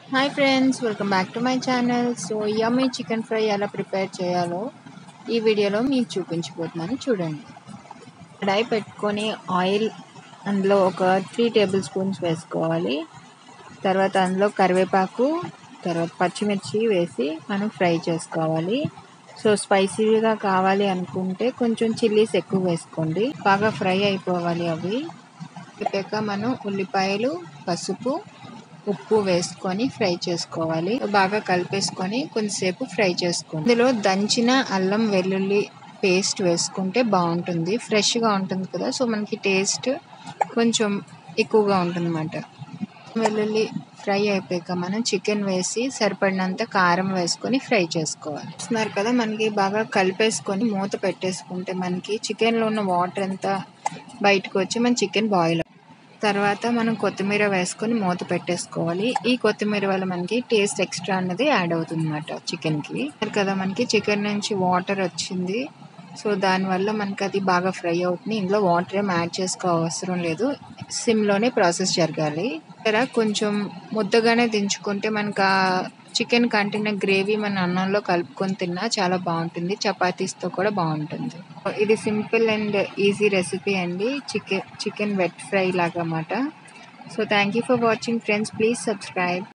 hi friends welcome back to my channel so yummy chicken fry ఎలా prepare చేయాలో ఈ వీడియోలో మీకు చూపించబోతున్నాను చూడండి కడాయి పెట్టుకొని ఆయిల్ అందులో ఒక త్రీ టేబుల్ స్పూన్స్ వేసుకోవాలి తర్వాత అందులో కరివేపాకు తర్వాత పచ్చిమిర్చి వేసి మనం ఫ్రై చేసుకోవాలి సో స్పైసీగా కావాలి అనుకుంటే కొంచెం చిల్లీస్ ఎక్కువ వేసుకోండి బాగా ఫ్రై అయిపోవాలి అవి అయిపోయాక మనం ఉల్లిపాయలు పసుపు ఉప్పు వేసుకొని ఫ్రై చేసుకోవాలి బాగా కలిపేసుకొని కొంచెంసేపు ఫ్రై చేసుకోండి ఇందులో దంచిన అల్లం వెల్లుల్లి పేస్ట్ వేసుకుంటే బాగుంటుంది ఫ్రెష్గా ఉంటుంది కదా సో మనకి టేస్ట్ కొంచెం ఎక్కువగా ఉంటుంది అన్నమాట వెల్లుల్లి ఫ్రై అయిపోయాక మనం చికెన్ వేసి సరిపడినంత కారం వేసుకొని ఫ్రై చేసుకోవాలి చూస్తున్నారు కదా మనకి బాగా కలిపేసుకొని మూత పెట్టేసుకుంటే మనకి చికెన్లో ఉన్న వాటర్ అంతా బయటకు వచ్చి మన చికెన్ బాయిల్ తర్వాత మనం కొత్తిమీర వేసుకొని మూత పెట్టేసుకోవాలి ఈ కొత్తిమీర వల్ల మనకి టేస్ట్ ఎక్స్ట్రా అన్నది యాడ్ అవుతుంది అనమాట చికెన్కి కదా మనకి చికెన్ నుంచి వాటర్ వచ్చింది సో దానివల్ల మనకి అది బాగా ఫ్రై అవుతుంది ఇందులో వాటర్ ఏం యాడ్ చేసుకో అవసరం లేదు సిమ్లోనే ప్రాసెస్ జరగాలి ఇక్కడ కొంచెం ముద్దగానే దించుకుంటే మనకు ఆ చికెన్ కంటిన గ్రేవీ మన అన్నంలో కలుపుకొని తిన్నా చాలా బాగుంటుంది చపాతీస్తో కూడా బాగుంటుంది ఇది సింపుల్ అండ్ ఈజీ రెసిపీ అండి చికెన్ చికెన్ వెట్ ఫ్రై లాగా అన్నమాట so thank you for watching friends please subscribe